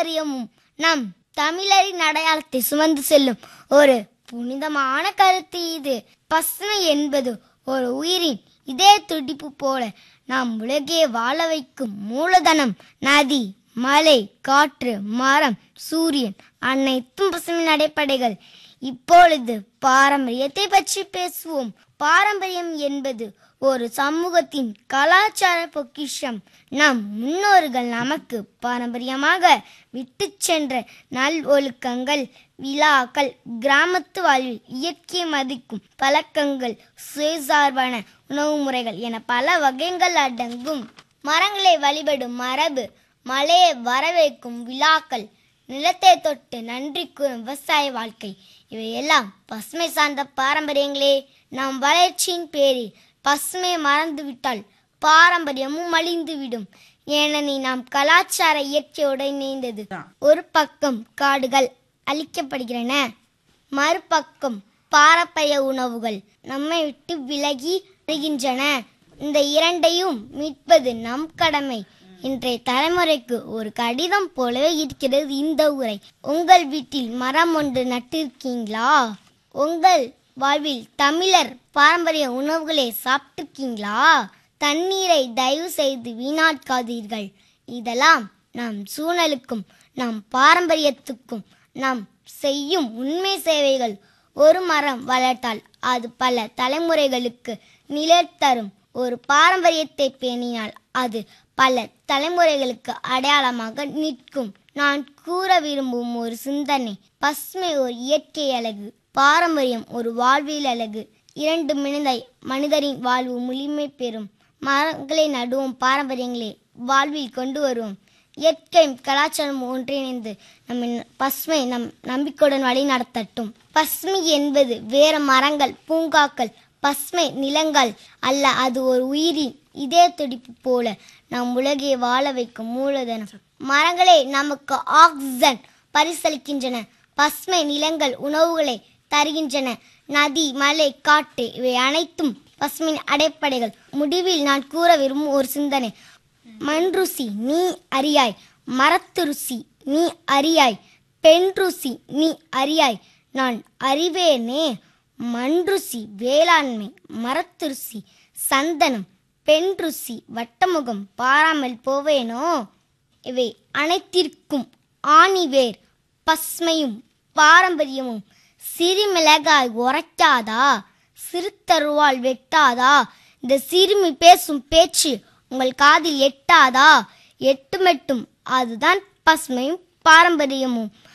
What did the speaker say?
பாரம்பரியமும் நம் தமிழரின் அடையாளத்தை சுமந்து செல்லும் ஒரு புனிதமான கருத்து இது பசுமை என்பது ஒரு உயிரின் இதே துடிப்பு போல நாம் உலகே வாழ வைக்கும் மூலதனம் நதி மலை காற்று மரம் சூரியன் அனைத்தும் பசுமையின் அடிப்படைகள் இப்பொழுது பாரம்பரியத்தை பற்றி பேசுவோம் பாரம்பரியம் என்பது ஒரு சமூகத்தின் கலாச்சார பொக்கிஷம் நம் முன்னோர்கள் நமக்கு பாரம்பரியமாக விட்டுச் சென்ற நல் ஒழுக்கங்கள் விழாக்கள் கிராமத்து வாழ்வில் இயற்கை மதிக்கும் பழக்கங்கள் சுயசார்பான உணவு முறைகள் என பல வகைகள் அடங்கும் மரங்களை வழிபடும் மரபு மழையை வரவேற்கும் விழாக்கள் நிலத்தை தொட்டு நன்றி கூறும் விவசாய வாழ்க்கை இவையெல்லாம் பசுமை சார்ந்த பாரம்பரியங்களே நாம் வளர்ச்சியின் பேரில் பசுமை மறந்துவிட்டால் பாரம்பரியமும் அழிந்துவிடும் ஏனெனில் நாம் கலாச்சார இயற்கையோடு இணைந்தது ஒரு பக்கம் காடுகள் அழிக்கப்படுகிறன மறுபக்கம் பாரம்பரிய உணவுகள் நம்மை விட்டு விலகி வருகின்றன இந்த இரண்டையும் மீட்பது நம் கடமை இன்றைய தலைமுறைக்கு ஒரு கடிதம் போலவே இருக்கிறது இந்த உரை உங்கள் வீட்டில் மரம் ஒன்று நட்டிருக்கீங்களா உங்கள் வாழ்வில் தமிழர் பாரம்பரிய உணவுகளை சாப்பிட்டிருக்கீங்களா தண்ணீரை தயவு செய்து வீணாக்காதீர்கள் இதெல்லாம் நம் சூழலுக்கும் நம் பாரம்பரியத்துக்கும் நாம் செய்யும் உண்மை சேவைகள் ஒரு மரம் வளர்த்தால் அது பல தலைமுறைகளுக்கு நிழல் தரும் ஒரு பாரம்பரியத்தை பேணினால் அது பல தலைமுறைகளுக்கு அடையாளமாக நிற்கும் நான் கூற விரும்பும் ஒரு சிந்தனை பசுமை ஒரு இயற்கை அழகு பாரம்பரியம் ஒரு வாழ்வியல் அழகு இரண்டு மனிதாய் மனிதரின் வாழ்வு முழுமை பெறும் மரங்களை நடுவோம் பாரம்பரியங்களை வாழ்வில் கொண்டு வருவோம் இயற்கையும் கலாச்சாரம் ஒன்றிணைந்து நம்ம பசுமை நம் நம்பிக்கையுடன் வழி நடத்தட்டும் பசுமை என்பது வேற மரங்கள் பூங்காக்கள் பசுமை நிலங்கள் அல்ல அது ஒரு உயிரின் இதே துடிப்பு போல நம் உலகை வாழ வைக்கும் மூலதனம் மரங்களே நமக்கு ஆக்சிஜன் பரிசளிக்கின்றன பசுமை நிலங்கள் உணவுகளை தருகின்றன நதி மலை காட்டு இவை அனைத்தும் பசுமையின் அடைப்படைகள் முடிவில் நான் கூற விரும்பும் ஒரு சிந்தனை மண் ருசி நீ அறியாய் மரத்து ருசி நீ அறியாய் பெண் ருசி நீ அறியாய் நான் அறிவேனே மண் ருசி வேளாண்மை மரத்து ருசி சந்தனம் பெண் ருசி வட்டமுகம் பாராமல் போவேனோ இவை அனைத்திற்கும் ஆணிவேர் பஸ்மையும் பாரம்பரியமும் சிறுமிளகாய் உரைக்காதா சிறுத்தருவால் வெட்டாதா இந்த சிறுமி பேசும் பேச்சு உங்கள் காதில் எட்டாதா எட்டுமெட்டும் அதுதான் பசுமையும் பாரம்பரியமும்